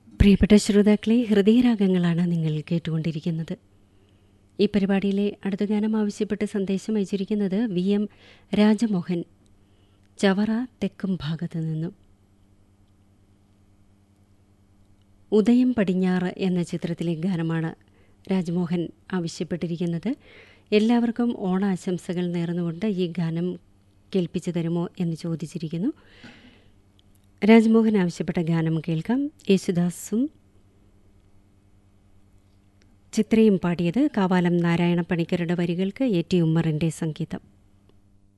പ്രിയപ്പെട്ട ശ്രോതാക്കളെ ഹൃദയരാഗങ്ങളാണ് നിങ്ങൾ കേട്ടുകൊണ്ടിരിക്കുന്നത് ഈ പരിപാടിയിലെ അടുത്ത ഗാനം ആവശ്യപ്പെട്ട് സന്ദേശം അയച്ചിരിക്കുന്നത് വി എം രാജമോഹൻ ചവറ തെക്കും ഭാഗത്തു നിന്നും ഉദയം പടിഞ്ഞാറ് എന്ന ചിത്രത്തിലെ ഗാനമാണ് രാജ്മോഹൻ ആവശ്യപ്പെട്ടിരിക്കുന്നത് എല്ലാവർക്കും ഓണാശംസകൾ നേർന്നുകൊണ്ട് ഈ ഗാനം കേൾപ്പിച്ചു തരുമോ എന്ന് ചോദിച്ചിരിക്കുന്നു രാജ്മോഹൻ ആവശ്യപ്പെട്ട ഗാനം കേൾക്കാം യേശുദാസും ചിത്രയും പാടിയത് കാവാലം നാരായണ പണിക്കരുടെ വരികൾക്ക് എ ടി ഉമ്മറിൻ്റെ സംഗീതം